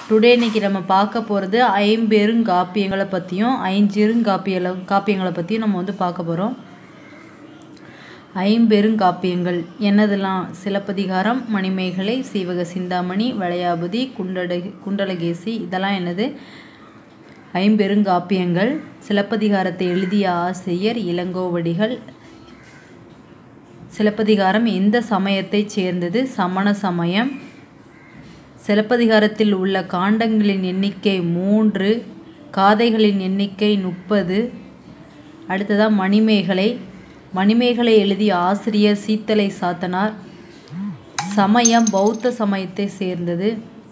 today இன்னைக்கு நம்ம பார்க்க போகிறது ஐம்பெருங்காப்பியங்களை பற்றியும் ஐஞ்சிறுங்காப்பியல காப்பியங்களை பற்றியும் நம்ம வந்து பார்க்க போகிறோம் ஐம்பெருங்காப்பியங்கள் என்னதெல்லாம் சிலப்பதிகாரம் மணிமேகலை சீவக சிந்தாமணி வளையாபதி குண்டட குண்டலகேசி இதெல்லாம் என்னது ஐம்பெருங்காப்பியங்கள் சிலப்பதிகாரத்தை எழுதிய ஆசிரியர் இளங்கோவடிகள் சிலப்பதிகாரம் எந்த சமயத்தைச் சேர்ந்தது சமண சமயம் சிலப்பதிகாரத்தில் உள்ள காண்டங்களின் எண்ணிக்கை மூன்று காதைகளின் எண்ணிக்கை முப்பது அடுத்ததாக மணிமேகலை மணிமேகலை எழுதிய ஆசிரியர் சீத்தலை சாத்தனார் சமயம் பௌத்த சமயத்தை சேர்ந்தது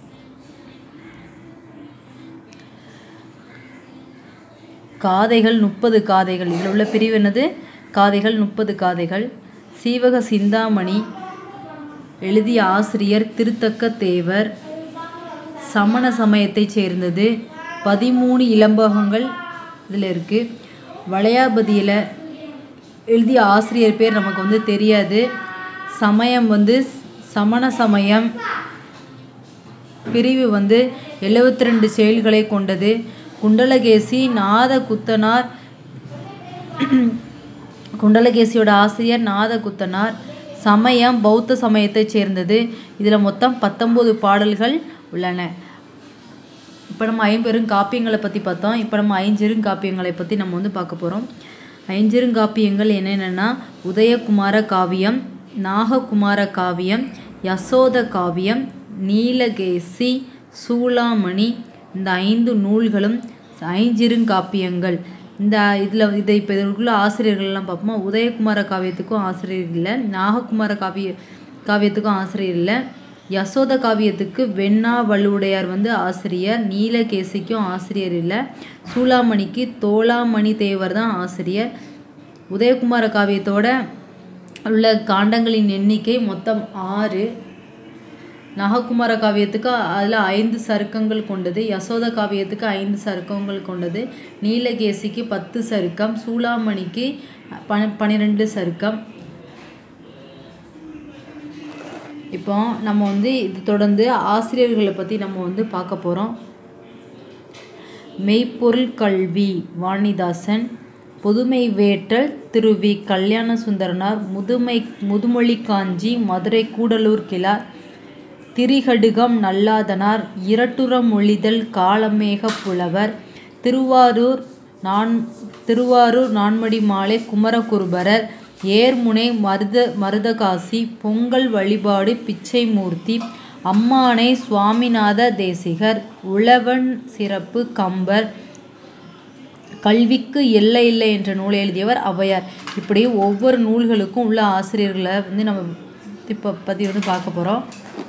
காதைகள் முப்பது காதைகள் இதில் உள்ள பிரிவு என்னது காதைகள் முப்பது காதைகள் சீவக சிந்தாமணி எழுதிய ஆசிரியர் திருத்தக்க தேவர் சமண சமயத்தைச் சேர்ந்தது பதிமூணு இளம்பகங்கள் இதில் இருக்குது வளையாபதியில் எழுதிய ஆசிரியர் பேர் நமக்கு வந்து தெரியாது சமயம் வந்து சமண சமயம் பிரிவு வந்து எழுபத்தி ரெண்டு செயல்களை கொண்டது குண்டலகேசி நாத குத்தனார் குண்டலகேசியோட ஆசிரியர் நாத குத்தனார் சமயம் பௌத்த சமயத்தைச் சேர்ந்தது இதில் மொத்தம் பத்தொம்போது பாடல்கள் உள்ளன இப்போ நம்ம ஐம்பெரும் காப்பியங்களை பற்றி பார்த்தோம் இப்போ நம்ம ஐஞ்சிறுங்காப்பியங்களை பற்றி நம்ம வந்து பார்க்க போகிறோம் ஐஞ்சிறுங்காப்பியங்கள் என்னென்னா உதயகுமார காவியம் நாககுமார காவியம் யசோத காவியம் நீலகேசி சூளாமணி இந்த ஐந்து நூல்களும் ஐஞ்சிறுங்காப்பியங்கள் இந்த இதில் இதை இப்போ இதற்குள்ள ஆசிரியர்கள்லாம் பார்ப்போமா உதயகுமார காவியத்துக்கும் ஆசிரியர் இல்லை நாககுமார காவிய காவியத்துக்கும் ஆசிரியர் இல்லை யசோத காவியத்துக்கு வெண்ணா வள்ளுடையார் வந்து ஆசிரியர் நீலகேசிக்கும் ஆசிரியர் இல்லை சூளாமணிக்கு தோளாமணி தேவர் தான் ஆசிரியர் உதயகுமார காவியத்தோட உள்ள காண்டங்களின் எண்ணிக்கை மொத்தம் ஆறு நககுமார காவியத்துக்கு அதில் ஐந்து சருக்கங்கள் கொண்டது யசோத காவியத்துக்கு ஐந்து சருக்கங்கள் கொண்டது நீலகேசிக்கு பத்து சருக்கம் சூளாமணிக்கு பன பன்னிரெண்டு சருக்கம் இப்போ நம்ம வந்து இது தொடர்ந்து ஆசிரியர்களை பற்றி நம்ம வந்து பார்க்க போகிறோம் மெய்ப்பொருள் கல்வி வாணிதாசன் புதுமை வேட்டல் திரு வி கல்யாண சுந்தரனார் முதுமை முதுமொழி காஞ்சி மதுரை கூடலூர் கிளார் திரிகடுகம் நல்லாதனார் இரட்டுறம் மொழிதல் காலமேக புலவர் திருவாரூர் நான் திருவாரூர் நான்மடி மாலை குமரகுருபரர் ஏர்முனை மருத மருதகாசி பொங்கல் வழிபாடு பிச்சைமூர்த்தி அம்மானை சுவாமிநாத தேசிகர் உழவன் சிறப்பு கம்பர் கல்விக்கு எல்லை இல்லை என்ற நூலை எழுதியவர் ஔவையார் இப்படி ஒவ்வொரு நூல்களுக்கும் உள்ள ஆசிரியர்களை வந்து நம்ம இப்போ பற்றி வந்து பார்க்க போகிறோம்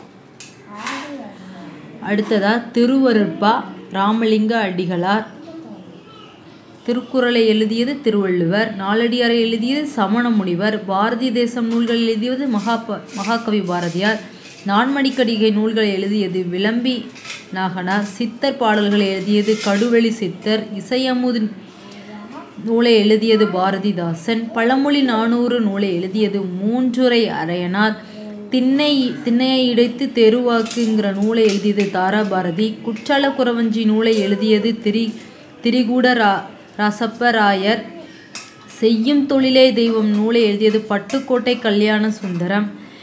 அடுத்ததாக திருவருட்பா ராமலிங்க அடிகளார் திருக்குறளை எழுதியது திருவள்ளுவர் நாலடியாரை எழுதியது சமண முனிவர் பாரதி தேசம் நூல்கள் எழுதியது மகா மகாகவி பாரதியார் நான்மணிக்கடிகை நூல்களை எழுதியது விளம்பி நாகனார் சித்தர் பாடல்களை எழுதியது கடுவெளி சித்தர் இசையமுது நூலை எழுதியது பாரதிதாசன் பழமொழி நானூறு நூலை எழுதியது மூன்றுரை அரையனார் திண்ணை திண்ணையை இடைத்து தெருவாக்குங்கிற நூலை எழுதியது தாராபாரதி குற்றால குறவஞ்சி நூலை எழுதியது திரி திரிகூட ரா ரசப்பராயர் செய்யும் தொழிலே தெய்வம் நூலை எழுதியது பட்டுக்கோட்டை கல்யாண சுந்தரம்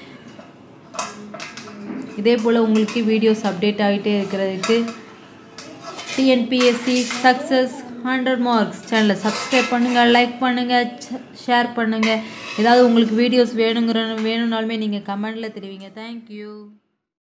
இதே போல் உங்களுக்கு வீடியோஸ் அப்டேட் ஆகிட்டே இருக்கிறதுக்கு டிஎன்பிஎஸ்சி சக்ஸஸ் ஹண்ட்ரட் மார்க்ஸ் சேனலை சப்ஸ்கிரைப் பண்ணுங்கள் லைக் பண்ணுங்கள் ஷேர் பண்ணுங்கள் ஏதாவது உங்களுக்கு வீடியோஸ் வேணுங்கிற வேணும்னாலுமே நீங்கள் கமெண்டில் தெரிவிங்க தேங்க்யூ